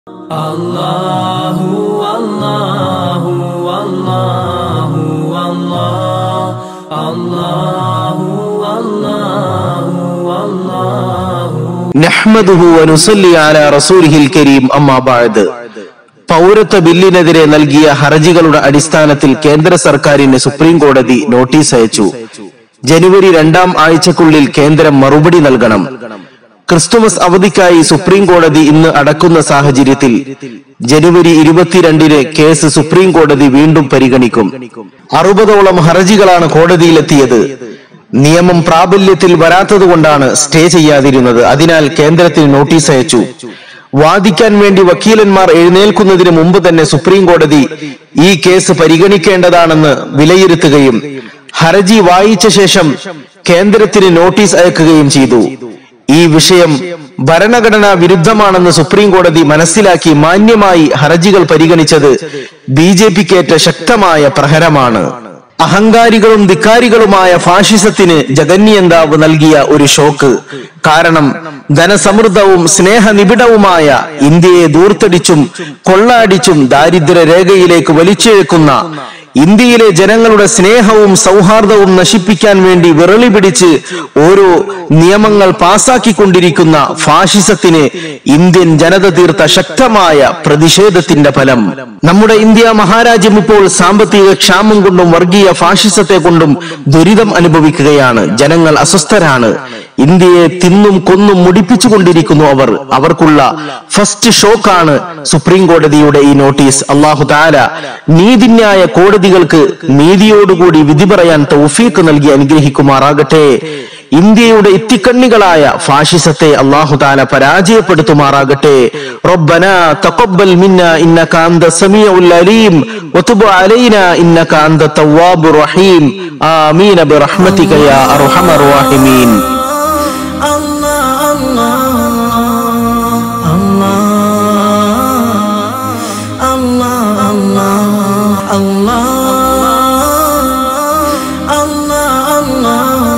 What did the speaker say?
അല്ലാഹു അല്ലാഹു അല്ലാഹു അല്ലാഹു അല്ലാഹു അല്ലാഹു നഹ്മദുഹു വനുസല്ലി അലാ റസൂലിഹിൽ കരീം അമ്മാ ബഅദ് പൗരത്വ ബില്ലിനെതിരെ നൽകിയ ഹർജികളുടെ അടിസ്ഥാനത്തിൽ കേന്ദ്ര സർക്കാരിന് സുപ്രീം കോടതി നോട്ടീസ് അയച്ചു ജനുവരി രണ്ടാം ആഴ്ചക്കുള്ളിൽ കേന്ദ്രം മറുപടി നൽകണം ക്രിസ്തുമസ് അവധിക്കായി സുപ്രീം കോടതി ഇന്ന് അടക്കുന്ന സാഹചര്യത്തിൽ ജനുവരി ഇരുപത്തിരണ്ടിന് കേസ് സുപ്രീം കോടതി വീണ്ടും പരിഗണിക്കും അറുപതോളം ഹർജികളാണ് കോടതിയിലെത്തിയത് നിയമം പ്രാബല്യത്തിൽ വരാത്തതുകൊണ്ടാണ് സ്റ്റേ ചെയ്യാതിരുന്നത് അതിനാൽ കേന്ദ്രത്തിന് നോട്ടീസ് അയച്ചു വാദിക്കാൻ വേണ്ടി വക്കീലന്മാർ എഴുന്നേൽക്കുന്നതിന് മുമ്പ് തന്നെ സുപ്രീം കോടതി ഈ കേസ് പരിഗണിക്കേണ്ടതാണെന്ന് വിലയിരുത്തുകയും ഹർജി വായിച്ച ശേഷം കേന്ദ്രത്തിന് നോട്ടീസ് അയക്കുകയും ചെയ്തു ഈ വിഷയം ഭരണഘടനാ വിരുദ്ധമാണെന്ന് സുപ്രീം കോടതി മനസ്സിലാക്കി മാന്യമായി ഹർജികൾ പരിഗണിച്ചത് ബി ജെ പിക്കേറ്റ ശക്തമായ പ്രഹരമാണ് അഹങ്കാരികളും ധിക്കാരികളുമായ ഫാഷിസത്തിന് ജഗന്യന്താവ് നൽകിയ ഒരു ഷോക്ക് കാരണം ധനസമൃദ്ധവും സ്നേഹനിബിഡവുമായ ഇന്ത്യയെ ദൂർത്തടിച്ചും കൊള്ളാടിച്ചും ദാരിദ്ര്യ രേഖയിലേക്ക് വലിച്ചിഴക്കുന്ന ഇന്ത്യയിലെ ജനങ്ങളുടെ സ്നേഹവും സൗഹാർദ്ദവും നശിപ്പിക്കാൻ വേണ്ടി വിറളി പിടിച്ച് ഓരോ നിയമങ്ങൾ പാസാക്കിക്കൊണ്ടിരിക്കുന്ന ഫാഷിസത്തിന് ഇന്ത്യൻ ജനത തീർത്ത ശക്തമായ പ്രതിഷേധത്തിന്റെ ഫലം നമ്മുടെ ഇന്ത്യ മഹാരാജ്യം ഇപ്പോൾ സാമ്പത്തിക ക്ഷാമം കൊണ്ടും വർഗീയ ഫാഷിസത്തെ കൊണ്ടും ദുരിതം അനുഭവിക്കുകയാണ് ജനങ്ങൾ അസ്വസ്ഥരാണ് ഇന്ത്യയെ തിന്നും കൊന്നും മുടിപ്പിച്ചുകൊണ്ടിരിക്കുന്നു അവർ അവർക്കുള്ള ഫസ്റ്റ് ഷോക്കാണ് സുപ്രീം കോടതിയുടെ ഈ നോട്ടീസ് അള്ളാഹു താല നീതിന്യായ കോടതികൾക്ക് നീതിയോടുകൂടി വിധി പറയാൻ തൗഫീക്ക് നൽകി അനുഗ്രഹിക്കുമാറാകട്ടെ ഇന്ത്യയുടെ ഇത്തിക്കണ്ണികളായ ഫാഷിസത്തെ അള്ളാഹു താല പരാജയപ്പെടുത്തുമാറാകട്ടെ റബ്ബന തഖബ്ബൽ മിന്ന ഇന്നക അന്ത സമീഉൽ അലീം വതുബ് അലൈന ഇന്നക അന്ത തവ്വാബുർ റഹീം ആമീൻ ബിറഹ്മതിക യാ അർഹമർ റഹീമീൻ Allah Allah Allah Allah Allah Allah Allah